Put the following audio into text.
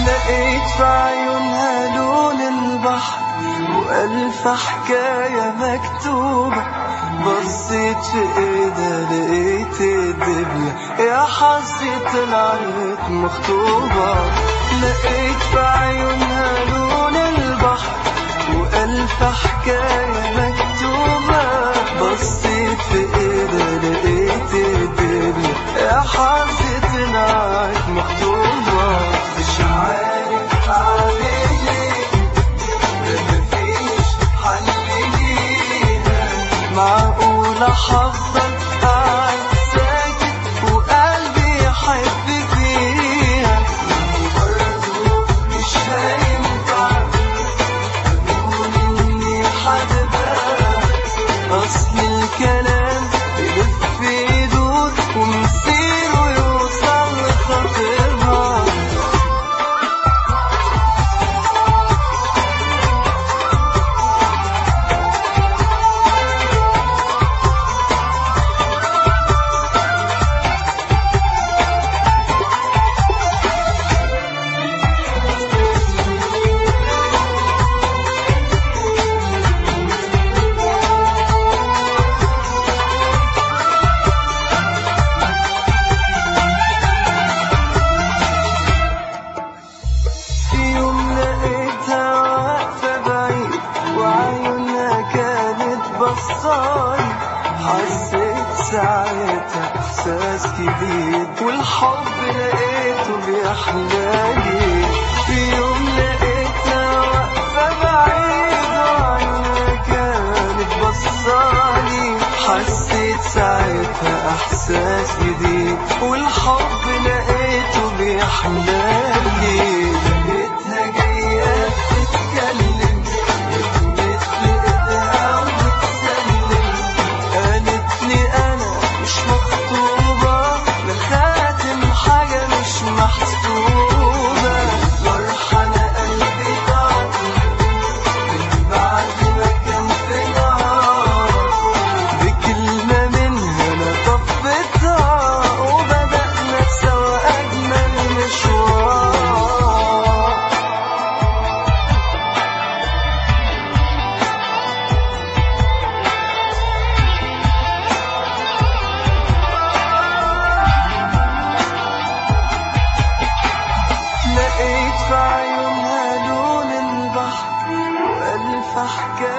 لقيت في عيونها لون البحر وألف حكاية مكتوبة بصيت في ايدها لقيت الدبلة يا حظي طلعت مخطوبة لقيت في عيونها لون البحر وألف حكاية مكتوبة بصيت في ايدها لقيت الدبلة يا حظي طلعت مخطوبة مش عارف اعمل ايه مفيش حل ليها معقولة هفضل قاعد ساكت وقلبي يحب فيها وبرضه مش هينفع أقول إني حدبها أصل الكلام يلف يدور ومصيره يوصل لخاطرها في يوم لقيتها واقفة بعيد وعيونها كانت بصاي حسيت ساعتها إحساس جديد والحب لقيته بيحلالي في يوم لقيتها واقفة بعيد وعيونها كانت بصالي حسيت ساعتها إحساس جديد والحب لقيته بيحلالي لقيتها جاية تتكلم مثل ايدها وبتسلم قالت لي انا مش مخطوبة لخاتم حاجة مش محسوبة فرحانة قلبي ضاع من بعد ما كان في نار بكلمة منها انا طفتها وبدأنا سوا اجمل مشوار لقيت في عيونها لون البحر وألف حكاية